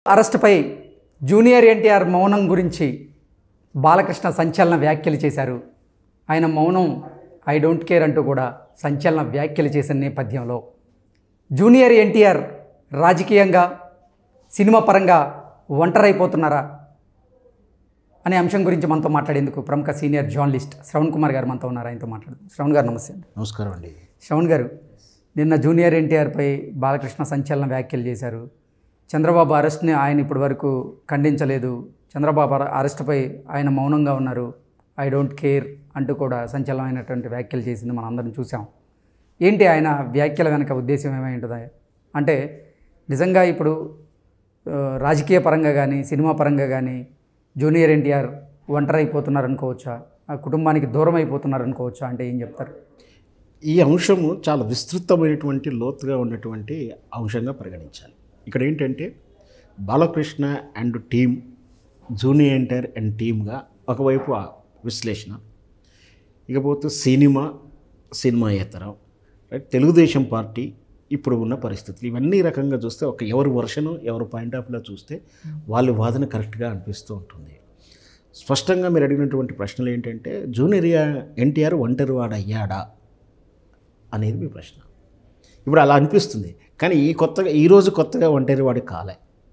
అరెస్టుపై junior NTR మౌనం గురించి బాలకృష్ణ సంచలన వ్యాఖ్యలు చేశారు ఆయన మౌనం ఐ డోంట్ కేర్ అంటూ కూడా సంచలన వ్యాఖ్యలు చేసిన నేపథ్యంలో జూనియర్ ఎన్టీఆర్ రాజకీయంగా సినిమా పరంగా ఒంటరైపోతున్నారా అనే అంశం గురించి మనతో మాట్లాడేందుకు ప్రముఖ సీనియర్ జర్నలిస్ట్ శ్రవణ్ కుమార్ గారు మనతో ఉన్నారు ఆయనతో మాట్లాడు శ్రవణ్ గారు నమస్తే అండి నమస్కారం అండి శ్రవణ్ గారు నిన్న జూనియర్ ఎన్టీఆర్పై బాలకృష్ణ సంచలన వ్యాఖ్యలు చేశారు చంద్రబాబు అరెస్ట్ని ఆయన ఇప్పటి వరకు ఖండించలేదు చంద్రబాబు అర- అరెస్ట్పై ఆయన మౌనంగా ఉన్నారు ఐ డోంట్ కేర్ అంటూ కూడా సంచలనమైనటువంటి వ్యాఖ్యలు చేసింది మనం అందరం చూసాం ఏంటి ఆయన వ్యాఖ్యల వెనక ఉద్దేశం ఏమై ఉంటుందా అంటే నిజంగా ఇప్పుడు ఆ, రాజకీయ పరంగా కానీ సినిమా పరంగా కానీ జూనియర్ ఎన్టీఆర్ ఒంటరైపోతున్నారు అనుకోవచ్చా ఆ కుటుంబానికి దూరం అయిపోతున్నారు అనుకోవచ్చా అంటే ఏం చెప్తారు ఈ అంశము చాలా విస్తృతమైనటువంటి లోతుగా ఉన్నటువంటి అంశంగా పరిగణించాలి ఇక్కడ ఏంటంటే Balakrishna and team junior NTR and టీమ్గా ఒకవైపు ఆ విశ్లేషణ ఇకపోతే సినిమా సినిమాయేతరం రైట్ తెలుగుదేశం పార్టీ ఇప్పుడు ఉన్న పరిస్థితులు ఇవన్నీ రకంగా చూస్తే ఒక ఎవరి వర్షను ఎవరి పాయింట్ ఆఫ్లో చూస్తే వాళ్ళ వాదన కరెక్ట్గా అనిపిస్తూ ఉంటుంది స్పష్టంగా మీరు అడిగినటువంటి ప్రశ్నలు ఏంటంటే జూనియర్ ఎన్టీఆర్ ఒంటరివాడు అయ్యాడా అనేది మీ ప్రశ్న ఇప్పుడు అలా అనిపిస్తుంది కానీ ఈ కొత్తగా ఈరోజు కొత్తగా ఒంటరివాడు కాలే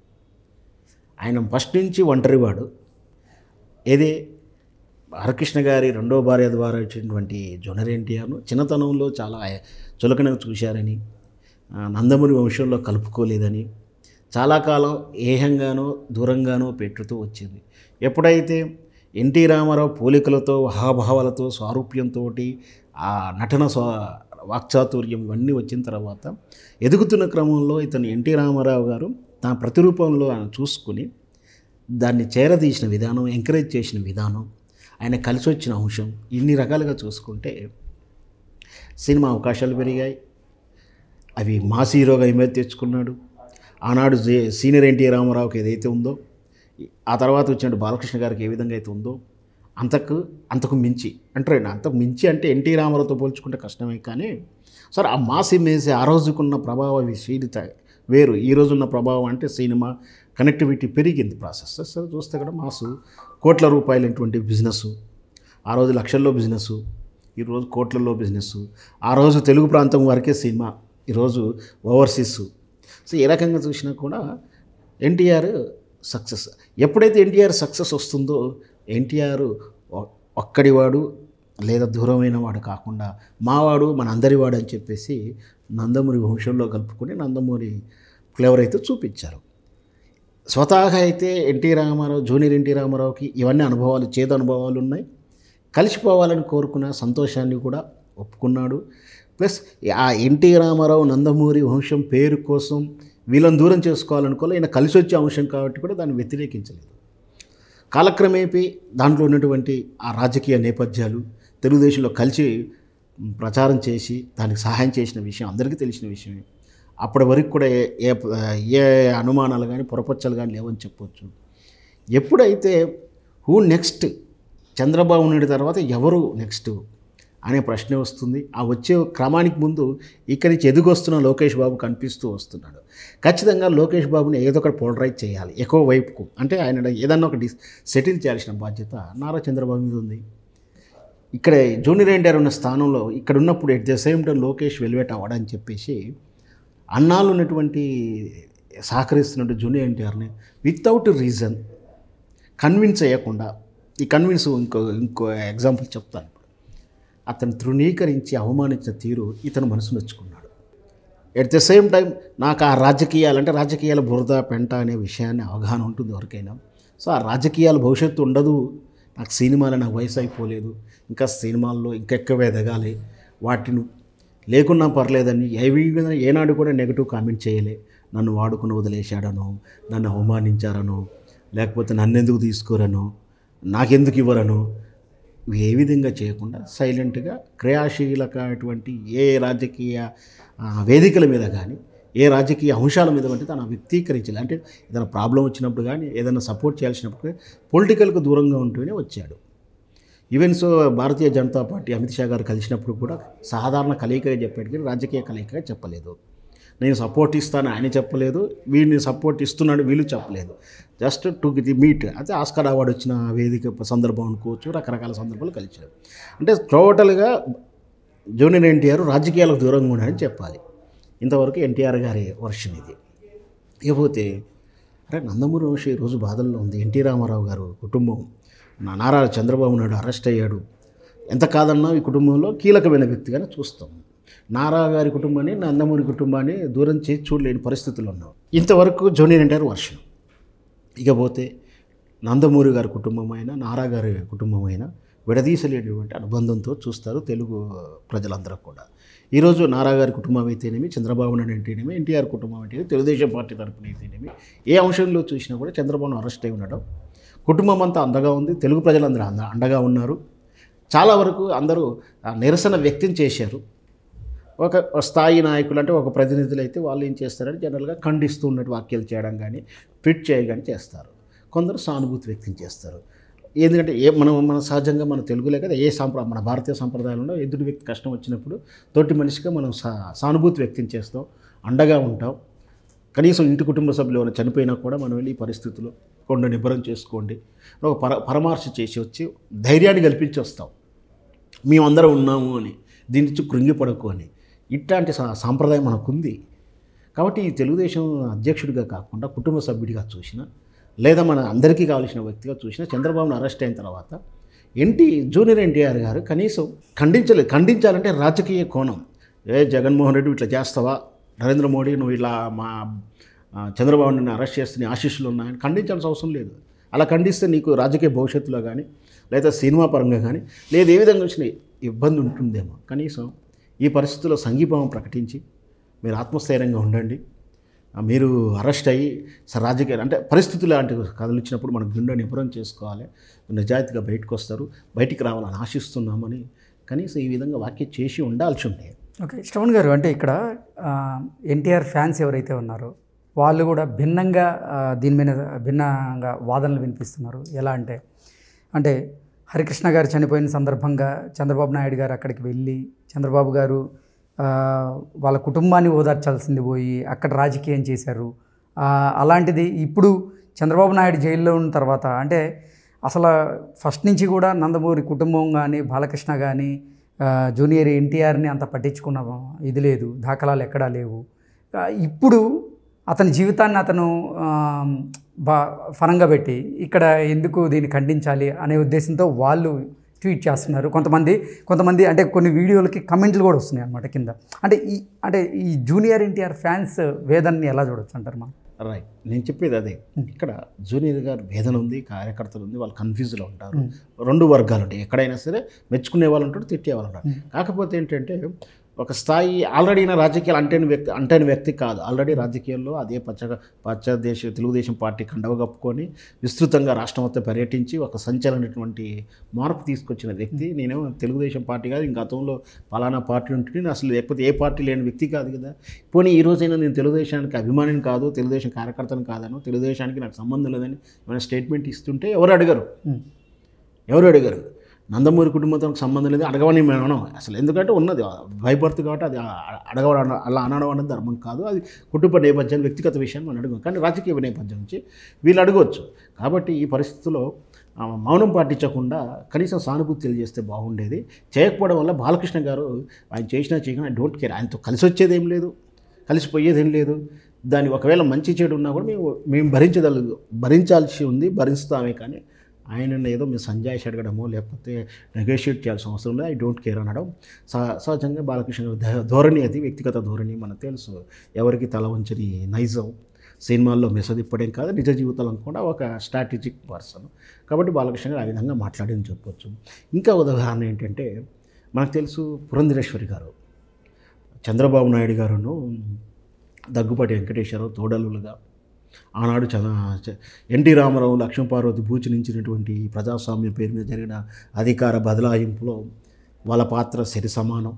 ఆయన ఫస్ట్ నుంచి ఒంటరివాడు ఏది హరకృష్ణ గారి రెండో భార్య ద్వారా వచ్చినటువంటి జొనర్ ఎన్టీఆర్ను చిన్నతనంలో చాలా చులకనగా చూశారని ఆ, నందమూరి వంశంలో కలుపుకోలేదని చాలా కాలం ఏహంగానో దూరంగానో పెట్టుతూ వచ్చింది ఎప్పుడైతే ఎన్టీ రామారావు పోలికలతో హాభావాలతో స్వారూప్యంతో ఆ నటన స్వా వాక్చాతుర్యం ఇవన్నీ వచ్చిన తర్వాత ఎదుగుతున్న క్రమంలో ఇతను ఎన్టీ రామారావు గారు తన ప్రతిరూపంలో ఆయన చూసుకుని దాన్ని చేరదీసిన విధానం ఎంకరేజ్ చేసిన విధానం ఆయన కలిసి వచ్చిన అంశం ఇన్ని రకాలుగా చూసుకుంటే సినిమా అవకాశాలు పెరిగాయి అవి మాస్ హీరోగా ఇమేజ్ తెచ్చుకున్నాడు ఆనాడు జే- సీనియర్ ఎన్టీ రామారావుకి ఏదైతే ఉందో ఆ తర్వాత వచ్చినట్టు బాలకృష్ణ గారికి ఏ విధంగా అయితే ఉందో అంతకు అంతకు మించి అంటే అంతకు మించి అంటే ఎన్టీ రామారావుతో పోల్చుకుంటే కష్టమే కానీ సరే ఆ మాస్ ఇమేజ్ ఆ రోజుకున్న ప్రభావ విశీలిత వేరు ఈ రోజున్న ప్రభావం అంటే సినిమా కనెక్టివిటీ పెరిగింది ప్రాసెస్ సరే చూస్తే కూడా మాసు కోట్ల రూపాయలైనటువంటి బిజినెస్ ఆ రోజు లక్షల్లో బిజినెస్ ఈరోజు కోట్లలో బిజినెస్ ఆ రోజు తెలుగు ప్రాంతం వరకే సినిమా ఈరోజు ఓవర్సీస్ సో ఏ రకంగా చూసినా కూడా ఎన్టీఆర్ సక్సెస్ ఎప్పుడైతే ఎన్టీఆర్ సక్సెస్ వస్తుందో ఎన్టీఆర్ ఒ- ఒక్కడివాడు లేదా దూరమైన వాడు కాకుండా మావాడు మన అందరివాడు అని చెప్పేసి నందమూరి వంశంలో కలుపుకొని నందమూరి ఫ్లేవర్ అయితే చూపించారు స్వతహాగా అయితే ఎన్టీ రామారావు జూనియర్ ఎన్టీ రామారావుకి ఇవన్నీ అనుభవాలు చేదు అనుభవాలు ఉన్నాయి కలిసిపోవాలని కోరుకున్న సంతోషాన్ని కూడా ఒప్పుకున్నాడు ప్లస్ ఆ ఎన్టీ రామారావు నందమూరి వంశం పేరు కోసం వీళ్ళని దూరం చేసుకోవాలనుకోలే ఈయన కలిసి వచ్చే అంశం కాబట్టి కూడా దాన్ని వ్యతిరేకించలేదు కాలక్రమేపీ దాంట్లో ఉన్నటువంటి ఆ రాజకీయ నేపథ్యాలు తెలుగుదేశంలో కలిసి ప్రచారం చేసి దానికి సహాయం చేసిన విషయం అందరికీ తెలిసిన విషయమే అప్పటి వరకు కూడా ఏ ఏ ఏ అనుమానాలు కానీ పొరపచ్చలు కానీ లేవని చెప్పొచ్చు ఎప్పుడైతే హూ నెక్స్ట్ చంద్రబాబు నాయుడు తర్వాత ఎవరు నెక్స్ట్ అనే ప్రశ్న వస్తుంది ఆ వచ్చే క్రమానికి ముందు ఇక్కడి నుంచి ఎదుగొస్తున్న లోకేష్ బాబు కనిపిస్తూ వస్తున్నాడు ఖచ్చితంగా లోకేష్ బాబుని ఏదో ఒకటి పోలరైజ్ చేయాలి ఎక్కువ వైపుకు అంటే ఆయన ఏదన్నా ఒకటి సెటిల్ చేయాల్సిన బాధ్యత నారా చంద్రబాబు మీద ఉంది ఇక్కడ జూనియర్ ఎన్టీఆర్ ఉన్న స్థానంలో ఇక్కడ ఉన్నప్పుడు at the same time Lokesh elevate అవ్వడని చెప్పేసి అన్నాళ్ళు ఉన్నటువంటి సహకరిస్తున్నట్టు జూనియర్ ఎన్టీఆర్ని వితౌట్ రీజన్ కన్విన్స్ అయ్యకుండా ఈ కన్విన్స్ ఇంకో ఇంకో ఎగ్జాంపుల్ చెప్తాను ఇప్పుడు అతను తృణీకరించి అవమానించిన తీరు ఇతను మనసు నొచ్చుకున్నాడు ఎట్ ద సేమ్ టైం నాకు ఆ రాజకీయాలు అంటే రాజకీయాల బురద పెంట అనే విషయాన్ని అవగాహన ఉంటుంది ఎవరికైనా సో ఆ రాజకీయాల భవిష్యత్తు ఉండదు నాకు సినిమాలు నాకు వయసు అయిపోలేదు ఇంకా సినిమాల్లో ఇంకెక్కువ ఎదగాలి వాటిని లేకున్నా పర్లేదని ఏ విధంగా ఏనాడు కూడా నెగిటివ్ కామెంట్ చేయలే నన్ను వాడుకుని వదిలేశాడనో నన్ను అవమానించారనో లేకపోతే నన్నెందుకు తీసుకోరనో నాకెందుకు ఇవ్వరనో ఇవి ఏ విధంగా చేయకుండా సైలెంట్గా క్రియాశీలకటువంటి ఏ రాజకీయ ఆ, వేదికల మీద కానీ ఏ రాజకీయ అంశాల మీద అంటే తను వ్యక్తీకరించాలి అంటే ఏదైనా ప్రాబ్లం వచ్చినప్పుడు కానీ ఏదైనా సపోర్ట్ చేయాల్సినప్పుడు పొలిటికల్కు దూరంగా ఉంటూనే వచ్చాడు even so Bharatiya Janata party Amit Shah garu కలిసినప్పుడు కూడా సాధారణ కలయికగా చెప్పాడు కానీ రాజకీయ కలయికగా చెప్పలేదు నేను సపోర్ట్ ఇస్తాను ఆయన చెప్పలేదు వీడిని సపోర్ట్ ఇస్తున్నాడు వీళ్ళు చెప్పలేదు జస్ట్ టు ది మీట్ అయితే ఆస్కార్ అవార్డు వచ్చిన వేదిక సందర్భం అనుకోవచ్చు రకరకాల సందర్భాలు కలిసారు అంటే టోటల్గా జూనియర్ ఎన్టీఆర్ రాజకీయాలకు దూరంగా ఉన్నాడని చెప్పాలి ఇంతవరకు ఎన్టీఆర్ గారి వర్షన్ ఇది ఇకపోతే అరే నందమూరి వంశీ ఈరోజు బాధల్లో ఉంది ఎన్టీ రామారావు గారు కుటుంబం నా నారా చంద్రబాబు నాయుడు అరెస్ట్ అయ్యాడు ఎంత కాదన్నా ఈ కుటుంబంలో కీలకమైన వ్యక్తిగానే చూస్తాం నారా గారి కుటుంబాన్ని నందమూరి కుటుంబాన్ని దూరం చేసి చూడలేని పరిస్థితులు ఉన్నాం ఇంతవరకు జూనియర్ ఎన్టీఆర్ వర్షన్ ఇకపోతే నందమూరి గారి కుటుంబం అయినా నారా గారి కుటుంబం అయినా విడదీసలేనటువంటి అనుబంధంతో చూస్తారు తెలుగు ప్రజలందరూ కూడా ఈరోజు నారా గారి కుటుంబం అయితేనేమి చంద్రబాబు నాయుడు అయితేనేమి ఎన్టీఆర్ కుటుంబం అయితేనేమి తెలుగుదేశం పార్టీ తరపున అయితేనేమి ఏ అంశంలో చూసినా కూడా చంద్రబాబు అరెస్ట్ అయి ఉండడం కుటుంబం అంతా అండగా ఉంది తెలుగు ప్రజలందరూ అంద అండగా ఉన్నారు చాలా వరకు అందరూ ఆ, నిరసన వ్యక్తం చేశారు ఒక స్థాయి నాయకులు అంటే ఒక ప్రతినిధులు అయితే వాళ్ళు ఏం చేస్తారంటే జనరల్గా ఖండిస్తూ ఉన్నట్టు వ్యాఖ్యలు చేయడం కానీ ట్వీట్ చేయగానే చేస్తారు కొందరు సానుభూతి వ్యక్తం చేస్తారు ఎందుకంటే ఏ మనం మన సహజంగా మన తెలుగులే కదా ఏ సాంప్రదాయం మన భారతీయ సంప్రదాయంలో ఎదుటి వ్యక్తి కష్టం వచ్చినప్పుడు తోటి మనిషిగా మనం సా సానుభూతి వ్యక్తం చేస్తాం అండగా ఉంటాం కనీసం ఇంటి కుటుంబ సభ్యులు ఎవరైనా చనిపోయినా కూడా మనం వెళ్ళి ఈ పరిస్థితుల్లో కొండ నిబ్బరం చేసుకోండి ఒక పర పరామర్శ చేసి వచ్చి ధైర్యాన్ని కల్పించి వస్తాం మేమందరం ఉన్నాము అని దీని నుంచి కృంగిపడకు అని ఇట్లాంటి సా సాంప్రదాయం మనకుంది కాబట్టి ఈ తెలుగుదేశం అధ్యక్షుడిగా కాకుండా కుటుంబ సభ్యుడిగా చూసిన లేదా మన అందరికీ కావాల్సిన వ్యక్తిగా చూసిన చంద్రబాబును అరెస్ట్ అయిన తర్వాత ఎన్టీ జూనియర్ ఎన్టీఆర్ గారు కనీసం ఖండించలేదు ఖండించాలంటే రాజకీయ కోణం ఏ జగన్మోహన్ రెడ్డి ఇట్లా చేస్తావా నరేంద్ర మోడీ నువ్వు ఇలా మా ఆ, చంద్రబాబు నిన్ను అరెస్ట్ చేస్తే నీ ఆశీస్సులు ఉన్నాయని ఖండించాల్సిన అవసరం లేదు అలా ఖండిస్తే నీకు రాజకీయ భవిష్యత్తులో కానీ లేదా సినిమా పరంగా కానీ లేదు ఏ విధంగా వచ్చిన ఇబ్బంది ఉంటుందేమో కనీసం ఈ పరిస్థితుల్లో సంఘీభావం ప్రకటించి మీరు ఆత్మస్థైర్యంగా ఉండండి ఆ, మీరు అరెస్ట్ అయ్యి స- రాజకీయ అంటే పరిస్థితులు లాంటివి కదిలిచ్చినప్పుడు మనం గుండె నిపురం చేసుకోవాలి నిజాయితీగా బయటకు వస్తారు బయటికి రావాలని ఆశిస్తున్నామని కనీసం ఈ విధంగా వ్యాఖ్య చేసి ఉండాల్సి ఉండే ఓకే శ్రవణ్ గారు అంటే ఇక్కడ ఎన్టీఆర్ ఫ్యాన్స్ ఎవరైతే ఉన్నారో వాళ్ళు కూడా భిన్నంగా ఆ, దీని మీద భిన్నంగా వాదనలు వినిపిస్తున్నారు ఎలా అంటే అంటే హరికృష్ణ గారు చనిపోయిన సందర్భంగా చంద్రబాబు నాయుడు గారు అక్కడికి వెళ్ళి చంద్రబాబు గారు ఆ, వాళ్ళ కుటుంబాన్ని ఓదార్చాల్సింది పోయి అక్కడ రాజకీయం చేశారు ఆ, అలాంటిది ఇప్పుడు చంద్రబాబు నాయుడు జైల్లో ఉన్న తర్వాత అంటే అసలు ఫస్ట్ నుంచి కూడా నందమూరి కుటుంబం కానీ బాలకృష్ణ కానీ ఆ, జూనియర్ ఎన్టీఆర్ని అంత పట్టించుకున్న ఇది లేదు దాఖలాలు ఎక్కడా లేవు ఆ, ఇప్పుడు అతని జీవితాన్ని అతను ఆ, బా ఫలంగా పెట్టి ఇక్కడ ఎందుకు దీన్ని ఖండించాలి అనే ఉద్దేశంతో వాళ్ళు ట్వీట్ చేస్తున్నారు కొంతమంది కొంతమంది అంటే కొన్ని వీడియోలకి కమెంట్లు కూడా వస్తున్నాయి అన్నమాట కింద అంటే ఈ అంటే ఈ జూనియర్ ఎన్టీఆర్ ఫ్యాన్స్ వేదనని ఎలా చూడొచ్చు అంటారు మనం రైట్ నేను చెప్పేది అదే ఇక్కడ జూనియర్ గారు వేదన ఉంది కార్యకర్తలు ఉంది వాళ్ళు కన్ఫ్యూజ్లో ఉంటారు రెండు వర్గాలు ఉంటాయి ఎక్కడైనా సరే మెచ్చుకునే వాళ్ళు ఉంటారు తిట్టే వాళ్ళు ఉంటారు కాకపోతే ఏంటంటే ఒక స్థాయి ఆల్రెడీ నా రాజకీయాలు అంటేని వ్యక్తి అంటేని వ్యక్తి కాదు ఆల్రెడీ రాజకీయాల్లో అదే పచ్చ పచ్చ దేశ తెలుగుదేశం పార్టీ కండవ కప్పుకొని విస్తృతంగా రాష్ట్రం మొత్తం పర్యటించి ఒక సంచలనటువంటి మార్పు తీసుకొచ్చిన వ్యక్తి నేనేమో తెలుగుదేశం పార్టీ కాదు ఇంక గతంలో పలానా పార్టీ ఉంటుంది నేను అసలు లేకపోతే ఏ పార్టీ లేని వ్యక్తి కాదు కదా పోనీ ఈ రోజైనా నేను తెలుగుదేశానికి అభిమానిని కాదు తెలుగుదేశం కార్యకర్తను కాదను తెలుగుదేశానికి నాకు సంబంధం లేదని ఏమైనా స్టేట్మెంట్ ఇస్తుంటే ఎవరు అడగరు ఉమ్. ఎవరు అడిగారు నందమూరి కుటుంబంతో సంబంధం లేదు అడగవని మేము అనడం అసలు ఎందుకంటే ఉన్నది భయపడుతు కాబట్టి అది అడగ అలా అనడం అనేది ధర్మం కాదు అది కుటుంబ నేపథ్యం వ్యక్తిగత విషయాన్ని మనం అడగం కానీ రాజకీయ నేపథ్యం నుంచి వీళ్ళు అడగవచ్చు కాబట్టి ఈ పరిస్థితిలో ఆ, మౌనం పాటించకుండా కనీసం సానుభూతి తెలియజేస్తే బాగుండేది చేయకపోవడం వల్ల బాలకృష్ణ గారు ఆయన చేసినా చేయకుండా డోంట్ కేర్ ఆయనతో కలిసి వచ్చేది ఏం లేదు కలిసిపోయేదేం లేదు దాని ఒకవేళ మంచి చెడు ఉన్నా కూడా మేము మేము భరించదల భరించాల్సి ఉంది భరిస్తామే కానీ ఆయన ఏదో మేము సంజాయిషి అడగడమో లేకపోతే నెగోషియేట్ చేయాల్సిన అవసరం లేదు ఐ డోంట్ కేర్ అనడం సహ- సహజంగా బాలకృష్ణ గారి ధ- ధోరణి అది వ్యక్తిగత ధోరణి మనకు తెలుసు ఎవరికి తల వంచని నైజం సినిమాల్లో మెసదిప్పడం కాదు నిజ జీవితంలో కూడా ఒక స్ట్రాటజిక్ పర్సన్ కాబట్టి బాలకృష్ణ గారు ఆ విధంగా మాట్లాడింది చెప్పొచ్చు ఇంకా ఉదాహరణ ఏంటంటే మనకు తెలుసు పురంధరేశ్వరి గారు చంద్రబాబు నాయుడు గారును దగ్గుపాటి వెంకటేశ్వరరావు తోడలులుగా ఆనాడు చ చ- ఎన్టీ రామారావు లక్ష్మీపార్వతి భూచనించినటువంటి ప్రజాస్వామ్య పేరు మీద జరిగిన అధికార బదలాయింపులో వాళ్ళ పాత్ర సరి సమానం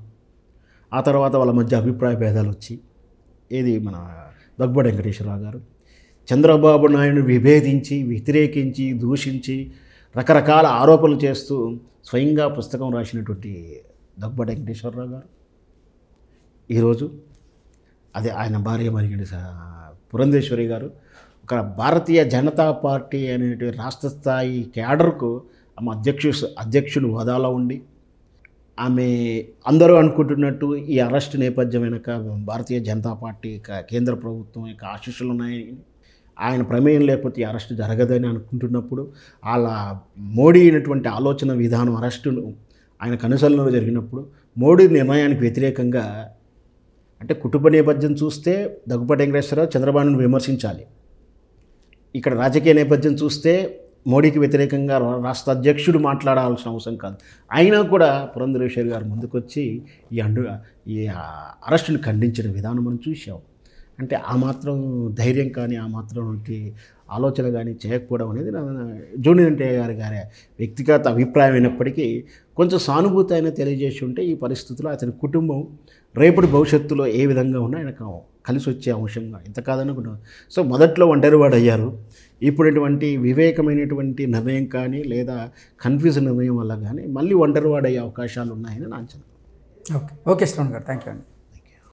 ఆ తర్వాత వాళ్ళ మధ్య అభిప్రాయ భేదాలు వచ్చి ఏది మన దగ్గుపాటి వెంకటేశ్వరరావు గారు చంద్రబాబు నాయుడు విభేదించి వ్యతిరేకించి దూషించి రకరకాల ఆరోపణలు చేస్తూ స్వయంగా పుస్తకం రాసినటువంటి దగ్గుబాటి వెంకటేశ్వరరావు గారు ఈరోజు అదే ఆయన భార్య మరిగిడి పురంధేశ్వరి గారు ఒక భారతీయ జనతా పార్టీ అనేటువంటి రాష్ట్ర స్థాయి క్యాడర్కు ఆమె అధ్యక్షు అధ్యక్షుడు హోదాలో ఉండి ఆమె అందరూ అనుకుంటున్నట్టు ఈ అరెస్ట్ నేపథ్యం వెనక భారతీయ జనతా పార్టీ క- కేంద్ర ప్రభుత్వం యొక్క ఆశీస్సులు ఉన్నాయని ఆయన ప్రమేయం లేకపోతే ఈ అరెస్ట్ జరగదని అనుకుంటున్నప్పుడు వాళ్ళ మోడీ అయినటువంటి ఆలోచన విధానం అరెస్టును ఆయన కనుసరణలో జరిగినప్పుడు మోడీ నిర్ణయానికి వ్యతిరేకంగా అంటే కుటుంబ నేపథ్యం చూస్తే దగ్గుపాటి వెంకటేశ్వరరావు చంద్రబాబును విమర్శించాలి ఇక్కడ రాజకీయ నేపథ్యం చూస్తే మోడీకి వ్యతిరేకంగా రా- రాష్ట్ర అధ్యక్షుడు మాట్లాడాల్సిన అవసరం కాదు అయినా కూడా పురంధరేశ్వరి గారు ముందుకొచ్చి ఈ అండు ఈ ఆ, అరెస్టును ఖండించిన విధానం మనం చూసాం అంటే ఆ మాత్రం ధైర్యం కానీ ఆ మాత్రం వంటి ఆలోచన కానీ చేయకపోవడం అనేది నా జూనియర్ ఎన్టీఆర్ గారి గారి వ్యక్తిగత అభిప్రాయం అయినప్పటికీ కొంచెం సానుభూతి అయినా తెలియజేసి ఉంటే ఈ పరిస్థితుల్లో అతని కుటుంబం రేపటి భవిష్యత్తులో ఏ విధంగా ఉన్నా ఆయనకు కలిసి వచ్చే అంశంగా ఇంత కాదనుకుంటున్నాం సో మొదట్లో ఒంటరివాడు అయ్యారు ఇప్పుడు ఇటువంటి వివేకమైనటువంటి నిర్ణయం కానీ లేదా కన్ఫ్యూజన్ నిర్ణయం వల్ల కానీ మళ్ళీ ఒంటరివాడు అయ్యే అవకాశాలు ఉన్నాయని నా అంచనా ఓకే ఓకే శ్రవణ్ గారు థ్యాంక్ యూ అండి